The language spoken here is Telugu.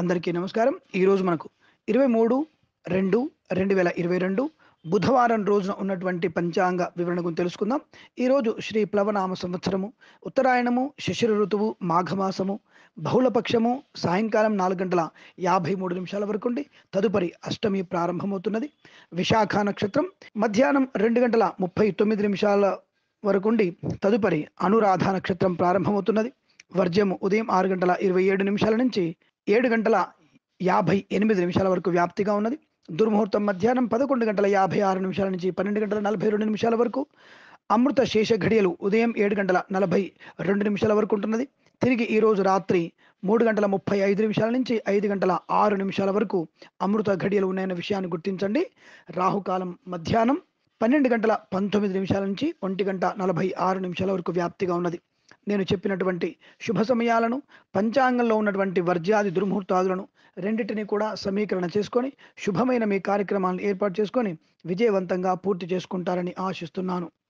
అందరికీ నమస్కారం ఈరోజు మనకు ఇరవై మూడు రెండు రెండు వేల ఇరవై రెండు బుధవారం రోజున ఉన్నటువంటి పంచాంగ వివరణ గురించి తెలుసుకుందాం ఈరోజు శ్రీ ప్లవనామ సంవత్సరము ఉత్తరాయణము శిశిర ఋతువు మాఘమాసము బహుళపక్షము సాయంకాలం నాలుగు గంటల యాభై మూడు నిమిషాల వరకు ఉండి తదుపరి అష్టమి ప్రారంభమవుతున్నది విశాఖ నక్షత్రం మధ్యాహ్నం రెండు గంటల ముప్పై తొమ్మిది నిమిషాల వరకు ఉండి తదుపరి అనురాధ నక్షత్రం ప్రారంభమవుతున్నది వర్జ్యము ఉదయం ఆరు గంటల ఇరవై ఏడు నిమిషాల నుంచి ఏడు గంటల యాభై ఎనిమిది నిమిషాల వరకు వ్యాప్తిగా ఉన్నది దుర్ముహూర్తం మధ్యాహ్నం పదకొండు గంటల యాభై ఆరు నిమిషాల నుంచి పన్నెండు గంటల నలభై రెండు నిమిషాల వరకు అమృత శేష ఘడియలు ఉదయం ఏడు గంటల నలభై రెండు నిమిషాల వరకు ఉంటున్నది తిరిగి ఈ రోజు రాత్రి మూడు గంటల ముప్పై ఐదు నిమిషాల నుంచి ఐదు గంటల ఆరు నిమిషాల వరకు అమృత ఘడియలు ఉన్నాయన్న విషయాన్ని గుర్తించండి రాహుకాలం మధ్యాహ్నం పన్నెండు గంటల పంతొమ్మిది నిమిషాల నుంచి ఒంటి గంట నలభై ఆరు నిమిషాల వరకు వ్యాప్తిగా ఉన్నది నేను చెప్పినటువంటి శుభ సమయాలను పంచాంగంలో ఉన్నటువంటి వర్జ్యాది దుర్ముహూర్తాదులను రెండింటినీ కూడా సమీకరణ చేసుకొని శుభమైన మీ కార్యక్రమాలను ఏర్పాటు చేసుకొని విజయవంతంగా పూర్తి చేసుకుంటారని ఆశిస్తున్నాను